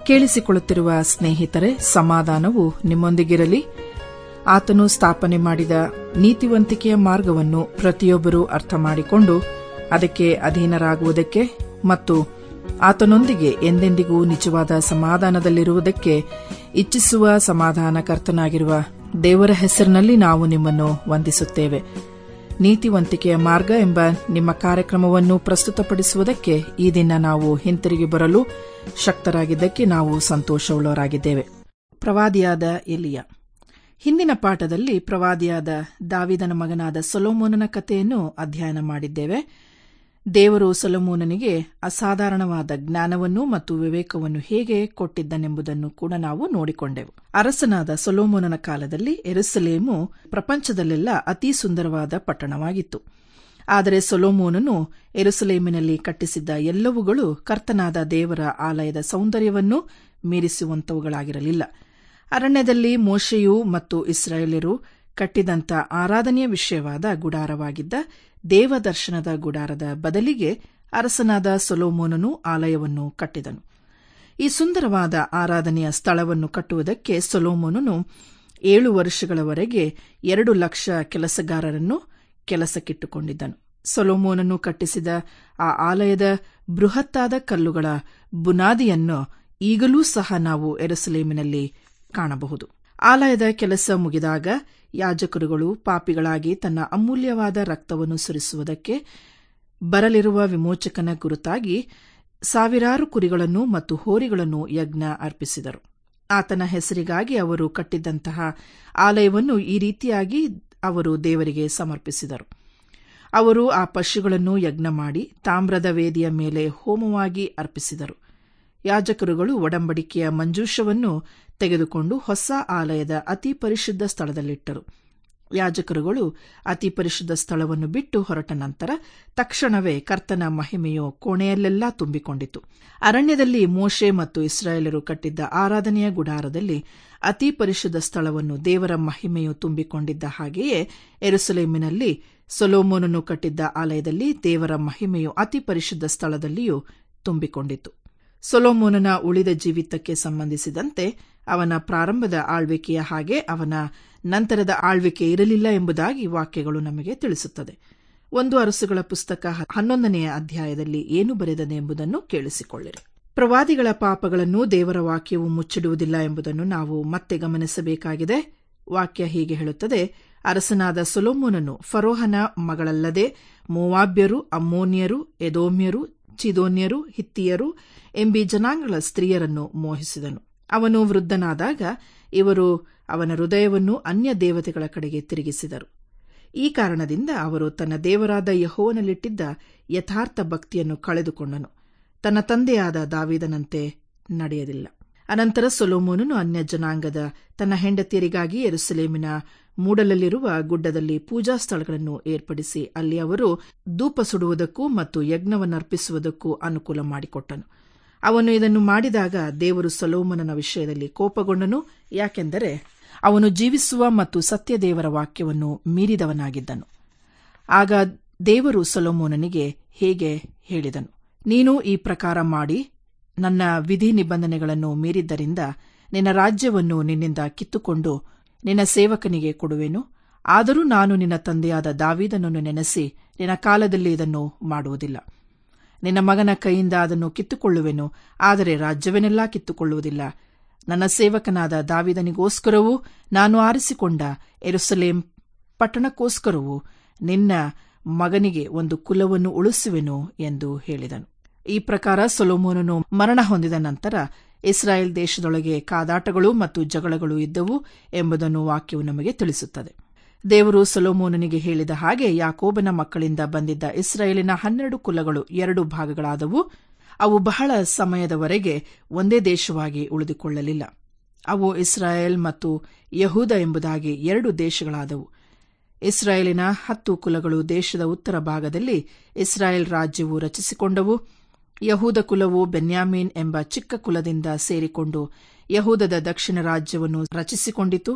ಕೇಳಿಸಿಕೊಳ್ಳುತ್ತಿರುವ ಸ್ನೇಹಿತರೆ ಸಮಾಧಾನವು ನಿಮ್ಮೊಂದಿಗಿರಲಿ ಆತನು ಸ್ಥಾಪನೆ ಮಾಡಿದ ನೀತಿವಂತಿಕೆಯ ಮಾರ್ಗವನ್ನು ಪ್ರತಿಯೊಬ್ಬರೂ ಅರ್ಥ ಮಾಡಿಕೊಂಡು ಅದಕ್ಕೆ ಅಧೀನರಾಗುವುದಕ್ಕೆ ಮತ್ತು ಆತನೊಂದಿಗೆ ಎಂದೆಂದಿಗೂ ನಿಜವಾದ ಸಮಾಧಾನದಲ್ಲಿರುವುದಕ್ಕೆ ಇಚ್ಛಿಸುವ ಸಮಾಧಾನಕರ್ತನಾಗಿರುವ ದೇವರ ಹೆಸರಿನಲ್ಲಿ ನಾವು ನಿಮ್ಮನ್ನು ವಂದಿಸುತ್ತೇವೆ ನೀತಿವಂತಿಕೆಯ ಮಾರ್ಗ ಎಂಬ ನಿಮ್ಮ ಕಾರ್ಯಕ್ರಮವನ್ನು ಪ್ರಸ್ತುತಪಡಿಸುವುದಕ್ಕೆ ಈ ದಿನ ನಾವು ಹಿಂತಿರುಗಿ ಬರಲು ಶಕ್ತರಾಗಿದ್ದಕ್ಕೆ ನಾವು ಸಂತೋಷವುಳ್ಳವರಾಗಿದ್ದೇವೆ ಪ್ರವಾದಿಯಾದ ಎಲಿಯ ಹಿಂದಿನ ಪಾಠದಲ್ಲಿ ಪ್ರವಾದಿಯಾದ ದಾವಿದನ ಮಗನಾದ ಸೊಲೋಮೋನನ ಕಥೆಯನ್ನು ಅಧ್ಯಯನ ಮಾಡಿದ್ದೇವೆ ದೇವರು ಸೊಲೋಮೋನನಿಗೆ ಅಸಾಧಾರಣವಾದ ಜ್ಞಾನವನ್ನು ಮತ್ತು ವಿವೇಕವನ್ನು ಹೇಗೆ ಕೊಟ್ಟಿದ್ದನೆಂಬುದನ್ನು ಕೂಡ ನಾವು ನೋಡಿಕೊಂಡೆವು ಅರಸನಾದ ಸೊಲೋಮೋನನ ಕಾಲದಲ್ಲಿ ಎರುಸಲೇಮು ಪ್ರಪಂಚದಲ್ಲೆಲ್ಲ ಅತಿ ಸುಂದರವಾದ ಪಟ್ಟಣವಾಗಿತ್ತು ಆದರೆ ಸೊಲೋಮೋನನು ಎರುಸಲೇಮಿನಲ್ಲಿ ಕಟ್ಟಿಸಿದ್ದ ಎಲ್ಲವುಗಳು ಕರ್ತನಾದ ದೇವರ ಆಲಯದ ಸೌಂದರ್ಯವನ್ನು ಮೀರಿಸುವಂತವುಗಳಾಗಿರಲಿಲ್ಲ ಅರಣ್ಯದಲ್ಲಿ ಮೋಶೆಯು ಮತ್ತು ಇಸ್ರಾಯೇಲರು ಕಟ್ಟಿದಂಥ ಆರಾಧನೆಯ ವಿಷಯವಾದ ಗುಡಾರವಾಗಿದ್ದ ದೇವದರ್ಶನದ ಗುಡಾರದ ಬದಲಿಗೆ ಅರಸನಾದ ಸೊಲೋಮೋನನು ಆಲಯವನ್ನು ಕಟ್ಟಿದನು ಈ ಸುಂದರವಾದ ಆರಾಧನೆಯ ಸ್ಥಳವನ್ನು ಕಟ್ಟುವುದಕ್ಕೆ ಸೊಲೋಮೋನನು ಏಳು ವರ್ಷಗಳವರೆಗೆ ಎರಡು ಲಕ್ಷ ಕೆಲಸಗಾರರನ್ನು ಕೆಲಸಕ್ಕಿಟ್ಟುಕೊಂಡಿದ್ದನು ಸೊಲೋಮೋನನು ಕಟ್ಟಿಸಿದ ಆ ಆಲಯದ ಬೃಹತ್ತಾದ ಕಲ್ಲುಗಳ ಬುನಾದಿಯನ್ನು ಈಗಲೂ ಸಹ ನಾವು ಎರುಸಲೇಮಿನಲ್ಲಿ ಕಾಣಬಹುದು ಆಲಯದ ಕೆಲಸ ಮುಗಿದಾಗ ಯಾಜಕರುಗಳು ಪಾಪಿಗಳಾಗಿ ತನ್ನ ಅಮೂಲ್ಯವಾದ ರಕ್ತವನ್ನು ಸುರಿಸುವುದಕ್ಕೆ ಬರಲಿರುವ ವಿಮೋಚಕನ ಗುರುತಾಗಿ ಸಾವಿರಾರು ಕುರಿಗಳನ್ನು ಮತ್ತು ಹೋರಿಗಳನ್ನು ಯಜ್ಞ ಅರ್ಪಿಸಿದರು ಆತನ ಹೆಸರಿಗಾಗಿ ಅವರು ಕಟ್ಟಿದ್ದಂತಹ ಆಲಯವನ್ನು ಈ ರೀತಿಯಾಗಿ ಅವರು ದೇವರಿಗೆ ಸಮರ್ಪಿಸಿದರು ಅವರು ಆ ಪಶುಗಳನ್ನು ಯಜ್ಞ ಮಾಡಿ ತಾಮ್ರದ ವೇದಿಯ ಮೇಲೆ ಹೋಮವಾಗಿ ಅರ್ಪಿಸಿದರು ಯಾಜಕರುಗಳು ಒಡಂಬಡಿಕೆಯ ಮಂಜೂಷವನ್ನು ತೆಗೆದುಕೊಂಡು ಹೊಸ ಆಲಯದ ಅತಿ ಪರಿಶುದ್ಧ ಸ್ಥಳದಲ್ಲಿಟ್ಟರು ಯಾಜಕರುಗಳು ಅತಿ ಪರಿಶುದ್ಧ ಸ್ಥಳವನ್ನು ಬಿಟ್ಟು ಹೊರಟ ನಂತರ ತಕ್ಷಣವೇ ಕರ್ತನ ಮಹಿಮೆಯು ಕೋಣೆಯಲ್ಲೆಲ್ಲ ತುಂಬಿಕೊಂಡಿತು ಅರಣ್ಯದಲ್ಲಿ ಮೋಶೆ ಮತ್ತು ಇಸ್ರಾಯೇಲರು ಕಟ್ಟಿದ್ದ ಆರಾಧನೆಯ ಗುಡಾರದಲ್ಲಿ ಅತಿ ಪರಿಶುದ್ಧ ಸ್ಥಳವನ್ನು ದೇವರ ಮಹಿಮೆಯು ತುಂಬಿಕೊಂಡಿದ್ದ ಹಾಗೆಯೇ ಎರುಸಲೇಮಿನಲ್ಲಿ ಸೊಲೋಮೋನನು ಕಟ್ಟಿದ್ದ ಆಲಯದಲ್ಲಿ ದೇವರ ಮಹಿಮೆಯು ಅತಿ ಪರಿಶುದ್ಧ ಸ್ಥಳದಲ್ಲಿಯೂ ತುಂಬಿಕೊಂಡಿತು ಸೊಲೋಮೋನನ ಉಳಿದ ಜೀವಿತಕ್ಕೆ ಸಂಬಂಧಿಸಿದಂತೆ ಅವನ ಪ್ರಾರಂಭದ ಆಳ್ವಿಕೆಯ ಹಾಗೆ ಅವನ ನಂತರದ ಆಳ್ವಿಕೆ ಇರಲಿಲ್ಲ ಎಂಬುದಾಗಿ ವಾಕ್ಯಗಳು ನಮಗೆ ತಿಳಿಸುತ್ತದೆ ಒಂದು ಅರಸುಗಳ ಪುಸ್ತಕ ಹನ್ನೊಂದನೆಯ ಅಧ್ಯಾಯದಲ್ಲಿ ಏನು ಬರೆದದೆ ಎಂಬುದನ್ನು ಕೇಳಿಸಿಕೊಳ್ಳಿರಿ ಪ್ರವಾದಿಗಳ ಪಾಪಗಳನ್ನು ದೇವರ ವಾಕ್ಯವು ಮುಚ್ಚಿಡುವುದಿಲ್ಲ ಎಂಬುದನ್ನು ನಾವು ಮತ್ತೆ ಗಮನಿಸಬೇಕಾಗಿದೆ ವಾಕ್ಯ ಹೀಗೆ ಹೇಳುತ್ತದೆ ಅರಸನಾದ ಸೊಲೋಮೋನನು ಫರೋಹನ ಮಗಳಲ್ಲದೆ ಮೋವಾಬ್ಯರು ಅಮ್ಮೋನಿಯರು ಎದೋಮ್ಯರು ಚಿದೋನ್ಯರು ಹಿತ್ತಿಯರು ಎಂಬಿ ಜನಾಂಗಗಳ ಸ್ತ್ರೀಯರನ್ನು ಮೋಹಿಸಿದನು ಅವನು ವೃದ್ಧನಾದಾಗ ಇವರು ಅವನ ಹೃದಯವನ್ನು ಅನ್ಯ ದೇವತೆಗಳ ಕಡೆಗೆ ತಿರುಗಿಸಿದರು ಈ ಕಾರಣದಿಂದ ಅವರು ತನ್ನ ದೇವರಾದ ಯಹೋವನಲ್ಲಿಟ್ಟಿದ್ದ ಯಥಾರ್ಥ ಭಕ್ತಿಯನ್ನು ಕಳೆದುಕೊಂಡನು ತನ್ನ ತಂದೆಯಾದ ದಾವಿದನಂತೆ ನಡೆಯಲಿಲ್ಲ ಅನಂತರ ಸೊಲೋಮೋನನು ಅನ್ಯ ಜನಾಂಗದ ತನ್ನ ಹೆಂಡತಿಯರಿಗಾಗಿ ಎರುಸಲೇಮಿನ ಮೂಡಲಲ್ಲಿರುವ ಗುಡ್ಡದಲ್ಲಿ ಪೂಜಾ ಸ್ಥಳಗಳನ್ನು ಏರ್ಪಡಿಸಿ ಅಲ್ಲಿ ಅವರು ಧೂಪ ಸುಡುವುದಕ್ಕೂ ಮತ್ತು ಯಜ್ಞವನ್ನರ್ಪಿಸುವುದಕ್ಕೂ ಅನುಕೂಲ ಮಾಡಿಕೊಟ್ಟನು ಅವನು ಇದನ್ನು ಮಾಡಿದಾಗ ದೇವರು ಸೊಲೋಮನನ ವಿಷಯದಲ್ಲಿ ಕೋಪಗೊಂಡನು ಯಾಕೆಂದರೆ ಅವನು ಜೀವಿಸುವ ಮತ್ತು ಸತ್ಯದೇವರ ವಾಕ್ಯವನ್ನು ಮೀರಿದವನಾಗಿದ್ದನು ಆಗ ದೇವರು ಸೊಲೋಮೋನನಿಗೆ ಹೇಗೆ ಹೇಳಿದನು ನೀನು ಈ ಪ್ರಕಾರ ಮಾಡಿ ನನ್ನ ವಿಧಿ ನಿಬಂಧನೆಗಳನ್ನು ಮೀರಿದ್ದರಿಂದ ನಿನ್ನ ರಾಜ್ಯವನ್ನು ನಿನ್ನಿಂದ ಕಿತ್ತುಕೊಂಡು ನಿನ್ನ ಸೇವಕನಿಗೆ ಕೊಡುವೆನು ಆದರೂ ನಾನು ನಿನ್ನ ತಂದೆಯಾದ ದಾವಿದನನ್ನು ನೆನೆಸಿ ನಿನ್ನ ಕಾಲದಲ್ಲಿ ಇದನ್ನು ಮಾಡುವುದಿಲ್ಲ ನಿನ್ನ ಮಗನ ಕೈಯಿಂದ ಅದನ್ನು ಕಿತ್ತುಕೊಳ್ಳುವೆನು ಆದರೆ ರಾಜ್ಯವನ್ನೆಲ್ಲ ಕಿತ್ತುಕೊಳ್ಳುವುದಿಲ್ಲ ನನ್ನ ಸೇವಕನಾದ ದಾವಿದನಿಗೋಸ್ಕರವೂ ನಾನು ಆರಿಸಿಕೊಂಡ ಎರುಸಲೇಂ ಪಟ್ಟಣಕ್ಕೋಸ್ಕರವೂ ನಿನ್ನ ಮಗನಿಗೆ ಒಂದು ಕುಲವನ್ನು ಉಳಿಸುವೆನು ಎಂದು ಹೇಳಿದನು ಈ ಪ್ರಕಾರ ಸೊಲೋಮೋನನು ಮರಣ ಹೊಂದಿದ ನಂತರ ಇಸ್ರಾಯೇಲ್ ದೇಶದೊಳಗೆ ಕಾದಾಟಗಳು ಮತ್ತು ಜಗಳಗಳು ಇದ್ದವು ಎಂಬುದನ್ನು ವಾಕ್ಯವು ನಮಗೆ ತಿಳಿಸುತ್ತದೆ ದೇವರು ಸೊಲೋಮೋನನಿಗೆ ಹೇಳಿದ ಹಾಗೆ ಯಾಕೋಬನ ಮಕ್ಕಳಿಂದ ಬಂದಿದ್ದ ಇಸ್ರಾಯೇಲಿನ ಹನ್ನೆರಡು ಕುಲಗಳು ಎರಡು ಭಾಗಗಳಾದವು ಅವು ಬಹಳ ಸಮಯದವರೆಗೆ ಒಂದೇ ದೇಶವಾಗಿ ಉಳಿದುಕೊಳ್ಳಲಿಲ್ಲ ಅವು ಇಸ್ರಾಯೇಲ್ ಮತ್ತು ಯಹೂದ ಎಂಬುದಾಗಿ ಎರಡು ದೇಶಗಳಾದವು ಇಸ್ರಾಯೇಲಿನ ಹತ್ತು ಕುಲಗಳು ದೇಶದ ಉತ್ತರ ಭಾಗದಲ್ಲಿ ಇಸ್ರಾಯೇಲ್ ರಾಜ್ಯವು ರಚಿಸಿಕೊಂಡವು ಯಹೂದ ಕುಲವು ಬೆನ್ಯಾಮೀನ್ ಎಂಬ ಚಿಕ್ಕ ಕುಲದಿಂದ ಸೇರಿಕೊಂಡು ಯಹೂದದ ದಕ್ಷಿಣ ರಾಜ್ಯವನ್ನು ರಚಿಸಿಕೊಂಡಿತು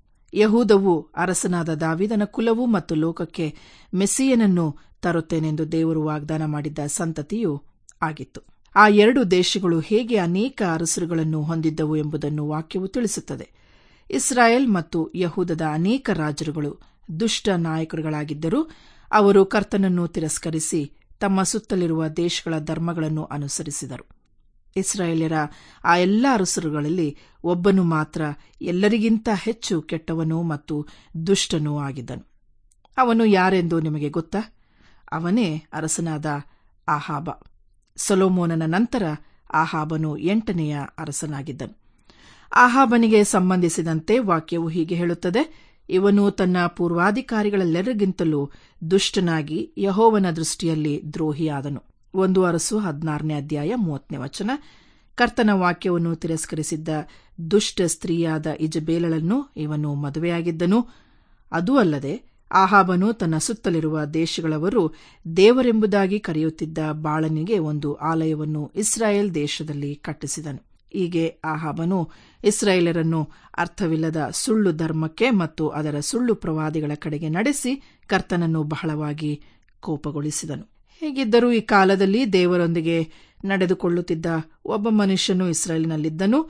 ಯಹೂದವು ಅರಸನಾದ ದಾವಿದನ ಕುಲವು ಮತ್ತು ಲೋಕಕ್ಕೆ ಮೆಸ್ಸಿಯನನ್ನು ತರುತ್ತೇನೆಂದು ದೇವರು ವಾಗ್ದಾನ ಮಾಡಿದ್ದ ಸಂತತಿಯೂ ಆಗಿತ್ತು ಆ ಎರಡು ದೇಶಗಳು ಹೇಗೆ ಅನೇಕ ಅರಸರುಗಳನ್ನು ಹೊಂದಿದ್ದವು ಎಂಬುದನ್ನು ವಾಕ್ಯವು ತಿಳಿಸುತ್ತದೆ ಇಸ್ರಾಯೇಲ್ ಮತ್ತು ಯಹೂದದ ಅನೇಕ ರಾಜರುಗಳು ದುಷ್ಟ ನಾಯಕರುಗಳಾಗಿದ್ದರೂ ಅವರು ಕರ್ತನನ್ನು ತಿರಸ್ಕರಿಸಿ ತಮ್ಮ ಸುತ್ತಲಿರುವ ದೇಶಗಳ ಧರ್ಮಗಳನ್ನು ಅನುಸರಿಸಿದರು ಇಸ್ರಾಯೇಲ್ಯರ ಆ ಎಲ್ಲ ಅರಸರುಗಳಲ್ಲಿ ಒಬ್ಬನು ಮಾತ್ರ ಎಲ್ಲರಿಗಿಂತ ಹೆಚ್ಚು ಕೆಟ್ಟವನೂ ಮತ್ತು ದುಷ್ಟನೂ ಆಗಿದ್ದನು ಅವನು ಯಾರೆಂದು ನಿಮಗೆ ಗೊತ್ತಾ ಅವನೇ ಅರಸನಾದ ಆಹಾಬ ಸೊಲೋಮೋನನ ನಂತರ ಆಹಾಬನು ಎಂಟನೆಯ ಅರಸನಾಗಿದ್ದನು ಆಹಾಬನಿಗೆ ಸಂಬಂಧಿಸಿದಂತೆ ವಾಕ್ಯವು ಹೀಗೆ ಹೇಳುತ್ತದೆ ಇವನು ತನ್ನ ಪೂರ್ವಾಧಿಕಾರಿಗಳೆಲ್ಲರಿಗಿಂತಲೂ ದುಷ್ಟನಾಗಿ ಯಹೋವನ ದೃಷ್ಟಿಯಲ್ಲಿ ದ್ರೋಹಿಯಾದನು ಒಂದು ಅರಸು ಹದಿನಾರನೇ ಅಧ್ಯಾಯ ಮೂವತ್ತನೇ ವಚನ ಕರ್ತನ ವಾಕ್ಯವನ್ನು ತಿರಸ್ಕರಿಸಿದ್ದ ದುಷ್ಟ ಸ್ತ್ರೀಯಾದ ಇಜಬೇಲಳನ್ನು ಇವನು ಮದುವೆಯಾಗಿದ್ದನು ಅದೂ ಅಲ್ಲದೆ ಆಹಾಬನು ತನ್ನ ಸುತ್ತಲಿರುವ ದೇಶಗಳವರು ದೇವರೆಂಬುದಾಗಿ ಕರೆಯುತ್ತಿದ್ದ ಬಾಳನಿಗೆ ಒಂದು ಆಲಯವನ್ನು ಇಸ್ರಾಯೇಲ್ ದೇಶದಲ್ಲಿ ಕಟ್ಟಿಸಿದನು ಹೀಗೆ ಆಹಾಬನು ಇಸ್ರಾಯೇಲರನ್ನು ಅರ್ಥವಿಲ್ಲದ ಸುಳ್ಳು ಧರ್ಮಕ್ಕೆ ಮತ್ತು ಅದರ ಸುಳ್ಳು ಪ್ರವಾದಿಗಳ ಕಡೆಗೆ ನಡೆಸಿ ಕರ್ತನನ್ನು ಬಹಳವಾಗಿ ಕೋಪಗೊಳಿಸಿದನು ಹೇಗಿದ್ದರೂ ಈ ಕಾಲದಲ್ಲಿ ದೇವರೊಂದಿಗೆ ನಡೆದುಕೊಳ್ಳುತ್ತಿದ್ದ ಒಬ್ಬ ಮನುಷ್ಯನು ಇಸ್ರಾಯೇಲಿನಲ್ಲಿದ್ದನು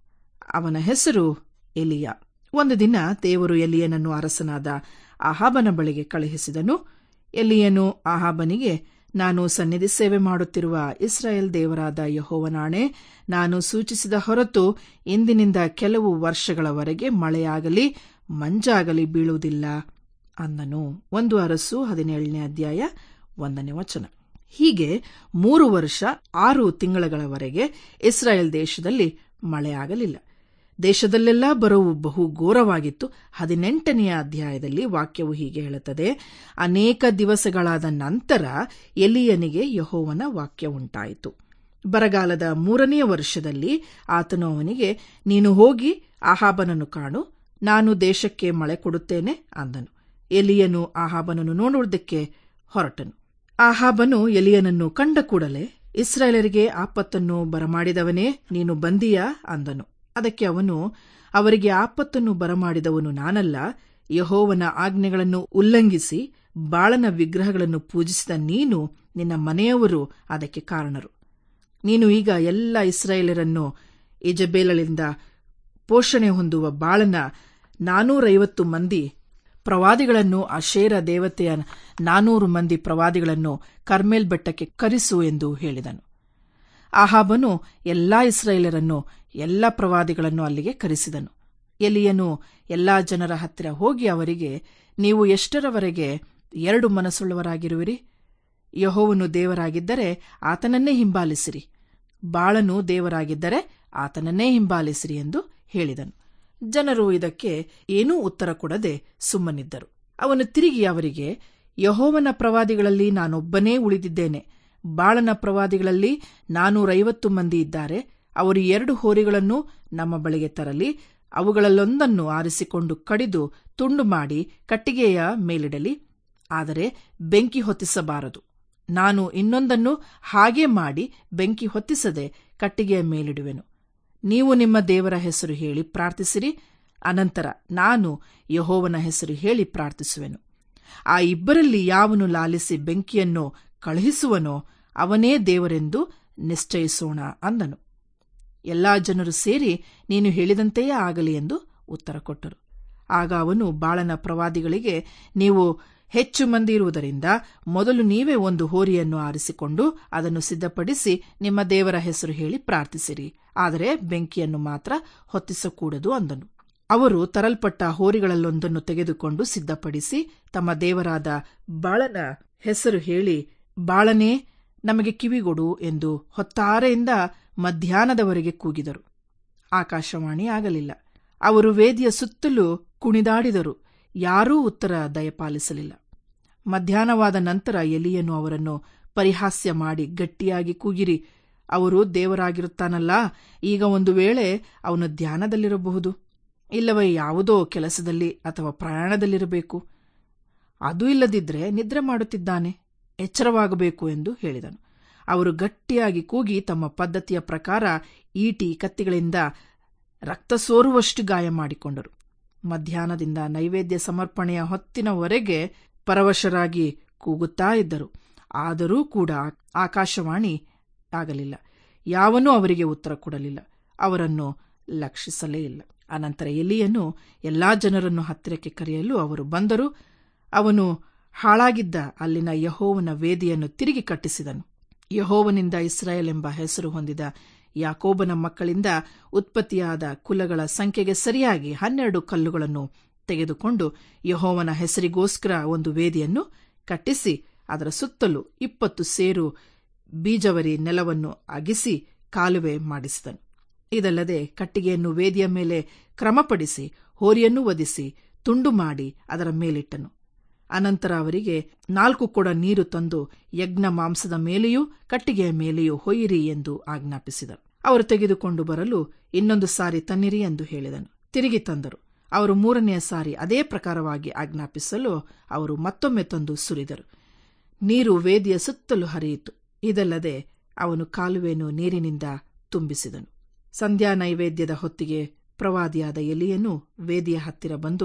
ಅವನ ಹೆಸರು ಎಲಿಯ ಒಂದು ದಿನ ದೇವರು ಎಲಿಯನನ್ನು ಅರಸನಾದ ಆಹಾಬನ ಬಳಿಗೆ ಕಳುಹಿಸಿದನು ಎಲಿಯನು ಆಹಾಬನಿಗೆ ನಾನು ಸನ್ನಿಧಿ ಸೇವೆ ಮಾಡುತ್ತಿರುವ ಇಸ್ರಾಯೇಲ್ ದೇವರಾದ ಯಹೋವನಾಣೆ ನಾನು ಸೂಚಿಸಿದ ಹೊರತು ಇಂದಿನಿಂದ ಕೆಲವು ವರ್ಷಗಳವರೆಗೆ ಮಳೆಯಾಗಲಿ ಮಂಜಾಗಲಿ ಬೀಳುವುದಿಲ್ಲ ಅಂದನು ಒಂದು ಅರಸು ಹದಿನೇಳನೇ ಅಧ್ಯಾಯ ಒಂದನೇ ವಚನ ಹೀಗೆ ಮೂರು ವರ್ಷ ಆರು ತಿಂಗಳಗಳವರೆಗೆ ಇಸ್ರಾಯೇಲ್ ದೇಶದಲ್ಲಿ ಮಳೆಯಾಗಲಿಲ್ಲ ದೇಶದಲ್ಲೆಲ್ಲ ಬರವು ಬಹು ಘೋರವಾಗಿತ್ತು ಹದಿನೆಂಟನೆಯ ಅಧ್ಯಾಯದಲ್ಲಿ ವಾಕ್ಯವು ಹೀಗೆ ಹೇಳುತ್ತದೆ ಅನೇಕ ದಿವಸಗಳಾದ ನಂತರ ಎಲಿಯನಿಗೆ ಯಹೋವನ ವಾಕ್ಯ ಉಂಟಾಯಿತು ಬರಗಾಲದ ಮೂರನೆಯ ವರ್ಷದಲ್ಲಿ ಆತನು ಅವನಿಗೆ ನೀನು ಹೋಗಿ ಆಹಾಬನನ್ನು ಕಾಣು ನಾನು ದೇಶಕ್ಕೆ ಮಳೆ ಕೊಡುತ್ತೇನೆ ಅಂದನು ಎಲಿಯನು ಆಹಾಬನನ್ನು ನೋಡುವುದಕ್ಕೆ ಹೊರಟನು ಆಹಾಬನು ಎಲಿಯನನ್ನು ಕಂಡ ಕೂಡಲೇ ಇಸ್ರಾಯೇಲರಿಗೆ ಆಪತ್ತನ್ನು ಬರಮಾಡಿದವನೇ ನೀನು ಬಂದೀಯಾ ಅಂದನು ಅದಕ್ಕೆ ಅವನು ಅವರಿಗೆ ಆಪತ್ತನ್ನು ಬರಮಾಡಿದವನು ನಾನಲ್ಲ ಯಹೋವನ ಆಜ್ಞೆಗಳನ್ನು ಉಲ್ಲಂಘಿಸಿ ಬಾಳನ ವಿಗ್ರಹಗಳನ್ನು ಪೂಜಿಸಿದ ನೀನು ನಿನ್ನ ಮನೆಯವರು ಅದಕ್ಕೆ ಕಾರಣರು ನೀನು ಈಗ ಎಲ್ಲ ಇಸ್ರಾಯೇಲರನ್ನು ಇಜಬೇಲಳಿಂದ ಪೋಷಣೆ ಹೊಂದುವ ಬಾಳನ ನಾನೂರೈವತ್ತು ಮಂದಿ ಪ್ರವಾದಿಗಳನ್ನು ಅಶೇರ ದೇವತೆಯ ನಾನೂರು ಮಂದಿ ಪ್ರವಾದಿಗಳನ್ನು ಕರ್ಮೇಲ್ ಬೆಟ್ಟಕ್ಕೆ ಕರೆಸು ಎಂದು ಹೇಳಿದನು ಆಹಾಬನು ಎಲ್ಲಾ ಇಸ್ರಾಯೇಲರನ್ನು ಎಲ್ಲ ಪ್ರವಾದಿಗಳನ್ನು ಅಲ್ಲಿಗೆ ಕರೆಸಿದನು ಎಲಿಯನು ಎಲ್ಲಾ ಜನರ ಹತ್ತಿರ ಹೋಗಿ ಅವರಿಗೆ ನೀವು ಎಷ್ಟರವರೆಗೆ ಎರಡು ಮನಸ್ಸುಳ್ಳವರಾಗಿರುವಿರಿ ಯಹೋವನು ದೇವರಾಗಿದ್ದರೆ ಆತನನ್ನೇ ಹಿಂಬಾಲಿಸಿರಿ ಬಾಳನು ದೇವರಾಗಿದ್ದರೆ ಆತನನ್ನೇ ಹಿಂಬಾಲಿಸಿರಿ ಎಂದು ಹೇಳಿದನು ಜನರು ಇದಕ್ಕೆ ಏನೂ ಉತ್ತರ ಕೊಡದೆ ಸುಮ್ಮನಿದ್ದರು ಅವನು ತಿರುಗಿ ಅವರಿಗೆ ಯಹೋವನ ಪ್ರವಾದಿಗಳಲ್ಲಿ ನಾನೊಬ್ಬನೇ ಉಳಿದಿದ್ದೇನೆ ಬಾಳನ ಪ್ರವಾದಿಗಳಲ್ಲಿ ನಾನೂರೈವತ್ತು ಮಂದಿ ಇದ್ದಾರೆ ಅವರು ಎರಡು ಹೋರಿಗಳನ್ನು ನಮ್ಮ ಬಳಿಗೆ ತರಲಿ ಅವುಗಳಲ್ಲೊಂದನ್ನು ಆರಿಸಿಕೊಂಡು ಕಡಿದು ತುಂಡು ಮಾಡಿ ಕಟ್ಟಿಗೆಯ ಮೇಲಿಡಲಿ ಆದರೆ ಬೆಂಕಿ ಹೊತ್ತಿಸಬಾರದು ನಾನು ಇನ್ನೊಂದನ್ನು ಹಾಗೆ ಮಾಡಿ ಬೆಂಕಿ ಹೊತ್ತಿಸದೆ ಕಟ್ಟಿಗೆಯ ಮೇಲಿಡುವೆನು ನೀವು ನಿಮ್ಮ ದೇವರ ಹೆಸರು ಹೇಳಿ ಪ್ರಾರ್ಥಿಸಿರಿ ಅನಂತರ ನಾನು ಯಹೋವನ ಹೆಸರು ಹೇಳಿ ಪ್ರಾರ್ಥಿಸುವೆನು ಆ ಇಬ್ಬರಲ್ಲಿ ಯಾವನು ಲಾಲಿಸಿ ಬೆಂಕಿಯನ್ನು ಕಳುಹಿಸುವನೋ ಅವನೇ ದೇವರೆಂದು ನಿಶ್ಚಯಿಸೋಣ ಅಂದನು ಎಲ್ಲಾ ಜನರು ಸೇರಿ ನೀನು ಹೇಳಿದಂತೆಯೇ ಆಗಲಿ ಎಂದು ಉತ್ತರ ಕೊಟ್ಟರು ಆಗ ಅವನು ಬಾಳನ ಪ್ರವಾದಿಗಳಿಗೆ ನೀವು ಹೆಚ್ಚು ಮಂದಿ ಇರುವುದರಿಂದ ಮೊದಲು ನೀವೇ ಒಂದು ಹೋರಿಯನ್ನು ಆರಿಸಿಕೊಂಡು ಅದನ್ನು ಸಿದ್ಧಪಡಿಸಿ ನಿಮ್ಮ ದೇವರ ಹೆಸರು ಹೇಳಿ ಪ್ರಾರ್ಥಿಸಿರಿ ಆದರೆ ಬೆಂಕಿಯನ್ನು ಮಾತ್ರ ಹೊತ್ತಿಸಕೂಡದು ಅಂದನು ಅವರು ತರಲ್ಪಟ್ಟ ಹೋರಿಗಳಲ್ಲೊಂದನ್ನು ತೆಗೆದುಕೊಂಡು ಸಿದ್ಧಪಡಿಸಿ ತಮ್ಮ ದೇವರಾದ ಬಾಳನ ಹೆಸರು ಹೇಳಿ ಬಾಳನೇ ನಮಗೆ ಕಿವಿಗೊಡು ಎಂದು ಹೊತ್ತಾರೆಯಿಂದ ಮಧ್ಯಾಹ್ನದವರೆಗೆ ಕೂಗಿದರು ಆಕಾಶವಾಣಿ ಆಗಲಿಲ್ಲ ಅವರು ವೇದಿಯ ಸುತ್ತಲೂ ಕುಣಿದಾಡಿದರು ಯಾರೂ ಉತ್ತರ ದಯಪಾಲಿಸಲಿಲ್ಲ ಮಧ್ಯಾಹ್ನವಾದ ನಂತರ ಎಲಿಯನು ಅವರನ್ನು ಪರಿಹಾಸ್ಯ ಮಾಡಿ ಗಟ್ಟಿಯಾಗಿ ಕೂಗಿರಿ ಅವರು ದೇವರಾಗಿರುತ್ತಾನಲ್ಲ ಈಗ ಒಂದು ವೇಳೆ ಅವನು ಧ್ಯಾನದಲ್ಲಿರಬಹುದು ಇಲ್ಲವೇ ಯಾವುದೋ ಕೆಲಸದಲ್ಲಿ ಅಥವಾ ಪ್ರಯಾಣದಲ್ಲಿರಬೇಕು ಅದು ಇಲ್ಲದಿದ್ದರೆ ನಿದ್ರೆ ಮಾಡುತ್ತಿದ್ದಾನೆ ಎಚ್ಚರವಾಗಬೇಕು ಎಂದು ಹೇಳಿದನು ಅವರು ಗಟ್ಟಿಯಾಗಿ ಕೂಗಿ ತಮ್ಮ ಪದ್ಧತಿಯ ಪ್ರಕಾರ ಈಟಿ ಕತ್ತಿಗಳಿಂದ ರಕ್ತ ಸೋರುವಷ್ಟು ಗಾಯ ಮಾಡಿಕೊಂಡರು ಮಧ್ಯಾಹ್ನದಿಂದ ನೈವೇದ್ಯ ಸಮರ್ಪಣೆಯ ಹೊತ್ತಿನವರೆಗೆ ಪರವಶರಾಗಿ ಕೂಗುತ್ತಾ ಇದ್ದರು ಆದರೂ ಕೂಡ ಆಕಾಶವಾಣಿ ಆಗಲಿಲ್ಲ ಯಾವನೂ ಅವರಿಗೆ ಉತ್ತರ ಕೊಡಲಿಲ್ಲ ಅವರನ್ನು ಲಕ್ಷಿಸಲೇ ಇಲ್ಲ ಅನಂತರ ಎಲಿಯನು ಎಲ್ಲಾ ಜನರನ್ನು ಹತ್ತಿರಕ್ಕೆ ಕರೆಯಲು ಅವರು ಬಂದರು ಅವನು ಹಾಳಾಗಿದ್ದ ಅಲ್ಲಿನ ಯಹೋವನ ವೇದಿಯನ್ನು ತಿರುಗಿ ಕಟ್ಟಿಸಿದನು ಯಹೋವನಿಂದ ಇಸ್ರಾಯೇಲ್ ಎಂಬ ಹೆಸರು ಹೊಂದಿದ ಯಾಕೋಬನ ಮಕ್ಕಳಿಂದ ಉತ್ಪತ್ತಿಯಾದ ಕುಲಗಳ ಸಂಖ್ಯೆಗೆ ಸರಿಯಾಗಿ ಹನ್ನೆರಡು ಕಲ್ಲುಗಳನ್ನು ತೆಗೆದುಕೊಂಡು ಯಹೋವನ ಹೆಸರಿಗೋಸ್ಕರ ಒಂದು ವೇದಿಯನ್ನು ಕಟ್ಟಿಸಿ ಅದರ ಸುತ್ತಲೂ ಇಪ್ಪತ್ತು ಸೇರು ಬೀಜವರಿ ನೆಲವನ್ನು ಅಗಿಸಿ ಕಾಲುವೆ ಮಾಡಿಸಿದನು ಇದಲ್ಲದೆ ಕಟ್ಟಿಗೆಯನ್ನು ವೇದಿಯ ಮೇಲೆ ಕ್ರಮಪಡಿಸಿ ಹೋರಿಯನ್ನು ವಧಿಸಿ ತುಂಡು ಮಾಡಿ ಅದರ ಮೇಲಿಟ್ಟನು ಅನಂತರ ಅವರಿಗೆ ನಾಲ್ಕು ಕೊಡ ನೀರು ತಂದು ಯಜ್ಞ ಮಾಂಸದ ಮೇಲೆಯೂ ಕಟ್ಟಿಗೆಯ ಮೇಲೆಯೂ ಹೊಯ್ಯಿರಿ ಎಂದು ಆಜ್ಞಾಪಿಸಿದರು ಅವರು ತೆಗೆದುಕೊಂಡು ಬರಲು ಇನ್ನೊಂದು ಸಾರಿ ತನ್ನಿರಿ ಎಂದು ಹೇಳಿದನು ತಿರುಗಿ ತಂದರು ಅವರು ಮೂರನೆಯ ಸಾರಿ ಅದೇ ಪ್ರಕಾರವಾಗಿ ಆಜ್ಞಾಪಿಸಲು ಅವರು ಮತ್ತೊಮ್ಮೆ ತಂದು ಸುರಿದರು ನೀರು ವೇದಿಯ ಸುತ್ತಲೂ ಹರಿಯಿತು ಇದಲ್ಲದೆ ಅವನು ಕಾಲುವೆಯನ್ನು ನೀರಿನಿಂದ ತುಂಬಿಸಿದನು ಸಂಧ್ಯಾ ನೈವೇದ್ಯದ ಹೊತ್ತಿಗೆ ಪ್ರವಾದಿಯಾದ ಎಲಿಯನು ವೇದಿಯ ಹತ್ತಿರ ಬಂದು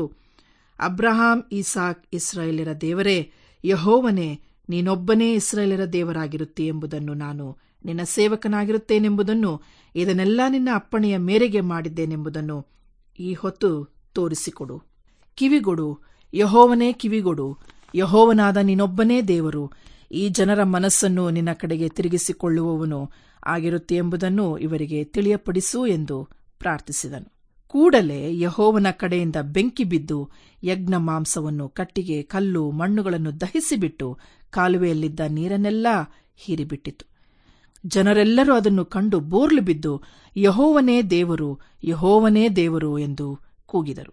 ಅಬ್ರಹಾಂ ಇಸಾಕ್ ಇಸ್ರಾಯೇಲರ ದೇವರೇ ಯಹೋವನೇ ನೀನೊಬ್ಬನೇ ಇಸ್ರಾಯೇಲರ ದೇವರಾಗಿರುತ್ತಿ ಎಂಬುದನ್ನು ನಾನು ನಿನ್ನ ಸೇವಕನಾಗಿರುತ್ತೇನೆಂಬುದನ್ನು ಇದನ್ನೆಲ್ಲ ನಿನ್ನ ಅಪ್ಪಣೆಯ ಮೇರೆಗೆ ಮಾಡಿದ್ದೇನೆಂಬುದನ್ನು ಈ ಹೊತ್ತು ತೋರಿಸಿಕೊಡು ಕಿವಿಗೊಡು ಯಹೋವನೇ ಕಿವಿಗೊಡು ಯಹೋವನಾದ ನೀನೊಬ್ಬನೇ ದೇವರು ಈ ಜನರ ಮನಸ್ಸನ್ನು ನಿನ್ನ ಕಡೆಗೆ ತಿರುಗಿಸಿಕೊಳ್ಳುವವನು ಆಗಿರುತ್ತೆ ಎಂಬುದನ್ನು ಇವರಿಗೆ ತಿಳಿಯಪಡಿಸು ಎಂದು ಪ್ರಾರ್ಥಿಸಿದನು ಕೂಡಲೇ ಯಹೋವನ ಕಡೆಯಿಂದ ಬೆಂಕಿ ಬಿದ್ದು ಯಜ್ಞ ಮಾಂಸವನ್ನು ಕಟ್ಟಿಗೆ ಕಲ್ಲು ಮಣ್ಣುಗಳನ್ನು ದಹಿಸಿಬಿಟ್ಟು ಕಾಲುವೆಯಲ್ಲಿದ್ದ ನೀರನ್ನೆಲ್ಲ ಹೀರಿಬಿಟ್ಟಿತು ಜನರೆಲ್ಲರೂ ಅದನ್ನು ಕಂಡು ಬೋರ್ಲು ಬಿದ್ದು ಯಹೋವನೇ ದೇವರು ಯಹೋವನೇ ದೇವರು ಎಂದು ಕೂಗಿದರು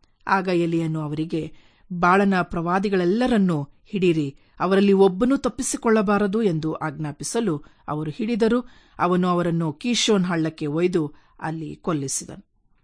ಆಗ ಎಲಿಯನು ಅವರಿಗೆ ಬಾಳನ ಪ್ರವಾದಿಗಳೆಲ್ಲರನ್ನೂ ಹಿಡಿರಿ ಅವರಲ್ಲಿ ಒಬ್ಬನೂ ತಪ್ಪಿಸಿಕೊಳ್ಳಬಾರದು ಎಂದು ಆಜ್ಞಾಪಿಸಲು ಅವರು ಹಿಡಿದರು ಅವನು ಅವರನ್ನು ಕೀಶೋನ್ ಹಳ್ಳಕ್ಕೆ ಒಯ್ದು ಅಲ್ಲಿ ಕೊಲ್ಲಿಸಿದನು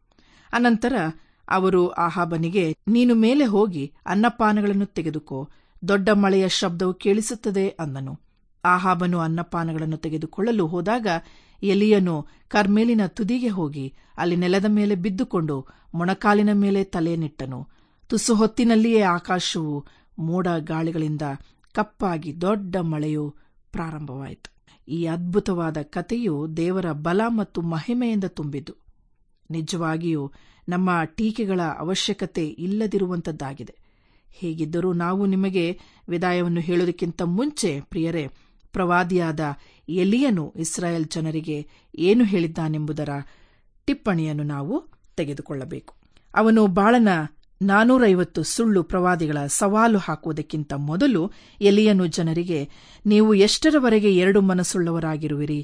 ಅನಂತರ ಅವರು ಆಹಾಬನಿಗೆ ನೀನು ಮೇಲೆ ಹೋಗಿ ಅನ್ನಪಾನಗಳನ್ನು ತೆಗೆದುಕೋ ದೊಡ್ಡ ಮಳೆಯ ಶಬ್ದವು ಕೇಳಿಸುತ್ತದೆ ಅಂದನು ಆಹಾಬನು ಅನ್ನಪಾನಗಳನ್ನು ತೆಗೆದುಕೊಳ್ಳಲು ಹೋದಾಗ ಎಲಿಯನು ಕರ್ಮೇಲಿನ ತುದಿಗೆ ಹೋಗಿ ಅಲ್ಲಿ ನೆಲದ ಮೇಲೆ ಬಿದ್ದುಕೊಂಡು ಮೊಣಕಾಲಿನ ಮೇಲೆ ತಲೆನಿಟ್ಟನು ತುಸು ಹೊತ್ತಿನಲ್ಲಿಯೇ ಆಕಾಶವು ಮೋಡ ಗಾಳಿಗಳಿಂದ ಕಪ್ಪಾಗಿ ದೊಡ್ಡ ಮಳೆಯು ಪ್ರಾರಂಭವಾಯಿತು ಈ ಅದ್ಭುತವಾದ ಕಥೆಯು ದೇವರ ಬಲ ಮತ್ತು ಮಹಿಮೆಯಿಂದ ತುಂಬಿದ್ದು ನಿಜವಾಗಿಯೂ ನಮ್ಮ ಟೀಕೆಗಳ ಅವಶ್ಯಕತೆ ಇಲ್ಲದಿರುವಂತದ್ದಾಗಿದೆ ಹೇಗಿದ್ದರೂ ನಾವು ನಿಮಗೆ ವಿದಾಯವನ್ನು ಹೇಳುವುದಕ್ಕಿಂತ ಮುಂಚೆ ಪ್ರಿಯರೇ ಪ್ರವಾದಿಯಾದ ಎಲಿಯನು ಇಸ್ರಾಯೇಲ್ ಜನರಿಗೆ ಏನು ಹೇಳಿದ್ದಾನೆಂಬುದರ ಟಿಪ್ಪಣಿಯನ್ನು ನಾವು ತೆಗೆದುಕೊಳ್ಳಬೇಕು ಅವನು ಬಾಳನ ನಾನೂರೈವತ್ತು ಸುಳ್ಳು ಪ್ರವಾದಿಗಳ ಸವಾಲು ಹಾಕುವುದಕ್ಕಿಂತ ಮೊದಲು ಎಲಿಯನು ಜನರಿಗೆ ನೀವು ಎಷ್ಟರವರೆಗೆ ಎರಡು ಮನಸ್ಸುಳ್ಳವರಾಗಿರುವಿರಿ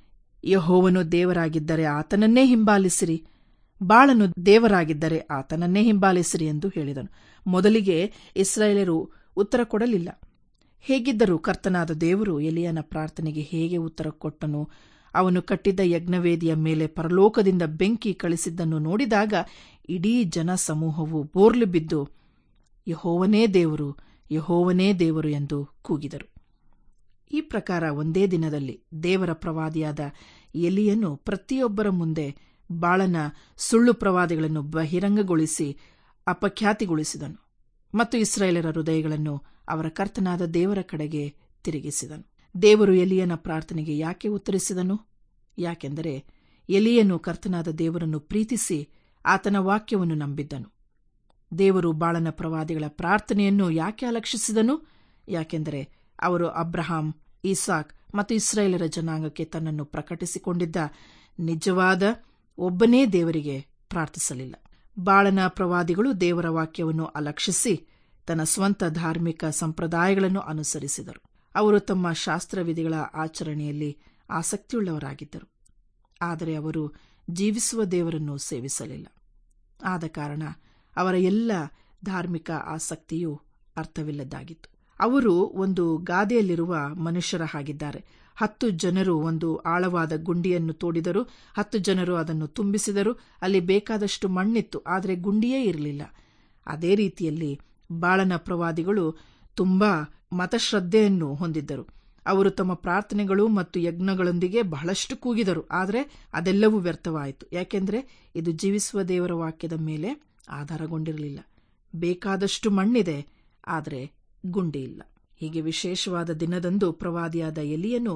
ಯಹೋವನು ದೇವರಾಗಿದ್ದರೆ ಆತನನ್ನೇ ಹಿಂಬಾಲಿಸಿರಿ ಬಾಳನು ದೇವರಾಗಿದ್ದರೆ ಆತನನ್ನೇ ಹಿಂಬಾಲಿಸಿರಿ ಎಂದು ಹೇಳಿದನು ಮೊದಲಿಗೆ ಇಸ್ರಾಯೇಲರು ಉತ್ತರ ಕೊಡಲಿಲ್ಲ ಹೇಗಿದ್ದರೂ ಕರ್ತನಾದ ದೇವರು ಎಲಿಯನ ಪ್ರಾರ್ಥನೆಗೆ ಹೇಗೆ ಉತ್ತರ ಕೊಟ್ಟನು ಅವನು ಕಟ್ಟಿದ್ದ ಯಜ್ಞವೇದಿಯ ಮೇಲೆ ಪರಲೋಕದಿಂದ ಬೆಂಕಿ ಕಳಿಸಿದ್ದನ್ನು ನೋಡಿದಾಗ ಇಡೀ ಜನ ಸಮೂಹವು ಬೋರ್ಲು ಬಿದ್ದು ಯಹೋವನೇ ದೇವರು ಯಹೋವನೇ ದೇವರು ಎಂದು ಕೂಗಿದರು ಈ ಪ್ರಕಾರ ಒಂದೇ ದಿನದಲ್ಲಿ ದೇವರ ಪ್ರವಾದಿಯಾದ ಎಲಿಯನು ಪ್ರತಿಯೊಬ್ಬರ ಮುಂದೆ ಬಾಳನ ಸುಳ್ಳು ಪ್ರವಾದಿಗಳನ್ನು ಬಹಿರಂಗಗೊಳಿಸಿ ಅಪಖ್ಯಾತಿಗೊಳಿಸಿದನು ಮತ್ತು ಇಸ್ರಾಯೇಲರ ಹೃದಯಗಳನ್ನು ಅವರ ಕರ್ತನಾದ ದೇವರ ಕಡೆಗೆ ತಿರುಗಿಸಿದನು ದೇವರು ಎಲಿಯನ ಪ್ರಾರ್ಥನೆಗೆ ಯಾಕೆ ಉತ್ತರಿಸಿದನು ಯಾಕೆಂದರೆ ಎಲಿಯನು ಕರ್ತನಾದ ದೇವರನ್ನು ಪ್ರೀತಿಸಿ ಆತನ ವಾಕ್ಯವನ್ನು ನಂಬಿದ್ದನು ದೇವರು ಬಾಳನ ಪ್ರವಾದಿಗಳ ಪ್ರಾರ್ಥನೆಯನ್ನು ಯಾಕೆ ಅಲಕ್ಷಿಸಿದನು ಯಾಕೆಂದರೆ ಅವರು ಅಬ್ರಹಾಂ ಇಸಾಕ್ ಮತ್ತು ಇಸ್ರಾಯೇಲರ ಜನಾಂಗಕ್ಕೆ ತನ್ನನ್ನು ಪ್ರಕಟಿಸಿಕೊಂಡಿದ್ದ ನಿಜವಾದ ಒಬ್ಬನೇ ದೇವರಿಗೆ ಪ್ರಾರ್ಥಿಸಲಿಲ್ಲ ಬಾಳನ ಪ್ರವಾದಿಗಳು ದೇವರ ವಾಕ್ಯವನ್ನು ಅಲಕ್ಷಿಸಿ ತನ್ನ ಸ್ವಂತ ಧಾರ್ಮಿಕ ಸಂಪ್ರದಾಯಗಳನ್ನು ಅನುಸರಿಸಿದರು ಅವರು ತಮ್ಮ ಶಾಸ್ತ್ರವಿಧಿಗಳ ಆಚರಣೆಯಲ್ಲಿ ಆಸಕ್ತಿಯುಳ್ಳವರಾಗಿದ್ದರು ಆದರೆ ಅವರು ಜೀವಿಸುವ ದೇವರನ್ನು ಸೇವಿಸಲಿಲ್ಲ ಆದ ಕಾರಣ ಅವರ ಎಲ್ಲ ಧಾರ್ಮಿಕ ಆಸಕ್ತಿಯೂ ಅರ್ಥವಿಲ್ಲದ್ದಾಗಿತ್ತು ಅವರು ಒಂದು ಗಾದೆಯಲ್ಲಿರುವ ಮನುಷ್ಯರ ಹಾಗಿದ್ದಾರೆ ಹತ್ತು ಜನರು ಒಂದು ಆಳವಾದ ಗುಂಡಿಯನ್ನು ತೋಡಿದರು ಹತ್ತು ಜನರು ಅದನ್ನು ತುಂಬಿಸಿದರು ಅಲ್ಲಿ ಬೇಕಾದಷ್ಟು ಮಣ್ಣಿತ್ತು ಆದರೆ ಗುಂಡಿಯೇ ಇರಲಿಲ್ಲ ಅದೇ ರೀತಿಯಲ್ಲಿ ಬಾಳನ ಪ್ರವಾದಿಗಳು ತುಂಬಾ ಮತಶ್ರದ್ಧೆಯನ್ನು ಹೊಂದಿದ್ದರು ಅವರು ತಮ್ಮ ಪ್ರಾರ್ಥನೆಗಳು ಮತ್ತು ಯಜ್ಞಗಳೊಂದಿಗೆ ಬಹಳಷ್ಟು ಕೂಗಿದರು ಆದರೆ ಅದೆಲ್ಲವೂ ವ್ಯರ್ಥವಾಯಿತು ಯಾಕೆಂದರೆ ಇದು ಜೀವಿಸುವ ದೇವರ ವಾಕ್ಯದ ಮೇಲೆ ಆಧಾರಗೊಂಡಿರಲಿಲ್ಲ ಬೇಕಾದಷ್ಟು ಮಣ್ಣಿದೆ ಆದರೆ ಗುಂಡಿ ಇಲ್ಲ ಹೀಗೆ ವಿಶೇಷವಾದ ದಿನದಂದು ಪ್ರವಾದಿಯಾದ ಎಲಿಯನು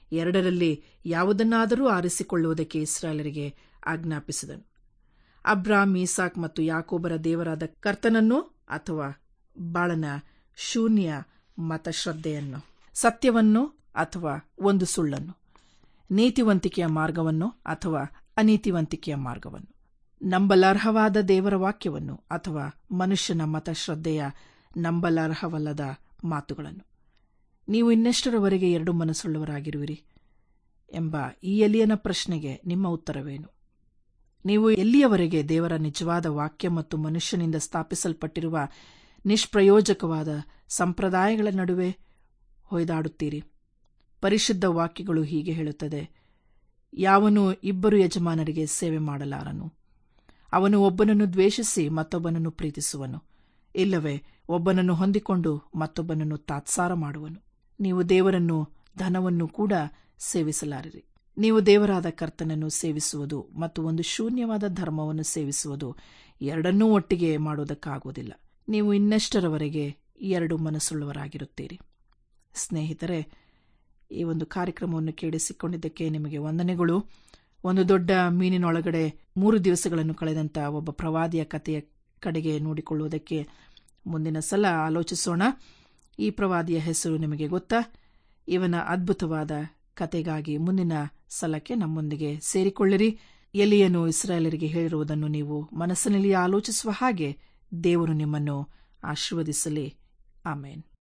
ಎರಡರಲ್ಲಿ ಯಾವುದನ್ನಾದರೂ ಆರಿಸಿಕೊಳ್ಳುವುದಕ್ಕೆ ಇಸ್ರಾಯೇಲರಿಗೆ ಆಜ್ಞಾಪಿಸಿದನು ಅಬ್ರಾಮ್ ಈಸಾಕ್ ಮತ್ತು ಯಾಕೋಬರ ದೇವರಾದ ಕರ್ತನನ್ನು ಅಥವಾ ಬಾಳನ ಶೂನ್ಯ ಮತಶ್ರದ್ಧೆಯನ್ನು ಸತ್ಯವನ್ನು ಅಥವಾ ಒಂದು ಸುಳ್ಳನ್ನು ನೀತಿವಂತಿಕೆಯ ಮಾರ್ಗವನ್ನು ಅಥವಾ ಅನೀತಿವಂತಿಕೆಯ ಮಾರ್ಗವನ್ನು ನಂಬಲಾರ್ಹವಾದ ದೇವರ ವಾಕ್ಯವನ್ನು ಅಥವಾ ಮನುಷ್ಯನ ಮತಶ್ರದ್ಧೆಯ ನಂಬಲಾರ್ಹವಲ್ಲದ ಮಾತುಗಳನ್ನು ನೀವು ಇನ್ನೆಷ್ಟರವರೆಗೆ ಎರಡು ಮನಸ್ಸುಳ್ಳವರಾಗಿರುವಿರಿ ಎಂಬ ಈ ಎಲಿಯನ ಪ್ರಶ್ನೆಗೆ ನಿಮ್ಮ ಉತ್ತರವೇನು ನೀವು ಎಲ್ಲಿಯವರೆಗೆ ದೇವರ ನಿಜವಾದ ವಾಕ್ಯ ಮತ್ತು ಮನುಷ್ಯನಿಂದ ಸ್ಥಾಪಿಸಲ್ಪಟ್ಟಿರುವ ನಿಷ್ಪ್ರಯೋಜಕವಾದ ಸಂಪ್ರದಾಯಗಳ ನಡುವೆ ಹೊಯ್ದಾಡುತ್ತೀರಿ ಪರಿಶುದ್ಧ ವಾಕ್ಯಗಳು ಹೀಗೆ ಹೇಳುತ್ತದೆ ಯಾವನು ಇಬ್ಬರು ಯಜಮಾನರಿಗೆ ಸೇವೆ ಮಾಡಲಾರನು ಅವನು ಒಬ್ಬನನ್ನು ದ್ವೇಷಿಸಿ ಮತ್ತೊಬ್ಬನನ್ನು ಪ್ರೀತಿಸುವನು ಇಲ್ಲವೇ ಒಬ್ಬನನ್ನು ಹೊಂದಿಕೊಂಡು ಮತ್ತೊಬ್ಬನನ್ನು ತಾತ್ಸಾರ ಮಾಡುವನು ನೀವು ದೇವರನ್ನು ಧನವನ್ನು ಕೂಡ ಸೇವಿಸಲಾರಿರಿ ನೀವು ದೇವರಾದ ಕರ್ತನನ್ನು ಸೇವಿಸುವುದು ಮತ್ತು ಒಂದು ಶೂನ್ಯವಾದ ಧರ್ಮವನ್ನು ಸೇವಿಸುವುದು ಎರಡನ್ನೂ ಒಟ್ಟಿಗೆ ಮಾಡುವುದಕ್ಕಾಗುವುದಿಲ್ಲ ನೀವು ಇನ್ನೆಷ್ಟರವರೆಗೆ ಎರಡು ಮನಸ್ಸುಳ್ಳವರಾಗಿರುತ್ತೀರಿ ಸ್ನೇಹಿತರೆ ಈ ಒಂದು ಕಾರ್ಯಕ್ರಮವನ್ನು ಕೇಳಿಸಿಕೊಂಡಿದ್ದಕ್ಕೆ ನಿಮಗೆ ವಂದನೆಗಳು ಒಂದು ದೊಡ್ಡ ಮೀನಿನೊಳಗಡೆ ಮೂರು ದಿವಸಗಳನ್ನು ಕಳೆದಂತ ಒಬ್ಬ ಪ್ರವಾದಿಯ ಕಥೆಯ ಕಡೆಗೆ ನೋಡಿಕೊಳ್ಳುವುದಕ್ಕೆ ಮುಂದಿನ ಸಲ ಆಲೋಚಿಸೋಣ ಈ ಪ್ರವಾದಿಯ ಹೆಸರು ನಿಮಗೆ ಗೊತ್ತಾ ಇವನ ಅದ್ಭುತವಾದ ಕತೆಗಾಗಿ ಮುಂದಿನ ಸಲಕ್ಕೆ ನಮ್ಮೊಂದಿಗೆ ಸೇರಿಕೊಳ್ಳಿರಿ ಎಲಿಯನು ಇಸ್ರಾಯೇಲರಿಗೆ ಹೇಳಿರುವುದನ್ನು ನೀವು ಮನಸ್ಸಿನಲ್ಲಿ ಆಲೋಚಿಸುವ ಹಾಗೆ ದೇವರು ನಿಮ್ಮನ್ನು ಆಶೀರ್ವದಿಸಲಿ ಆಮೇನ್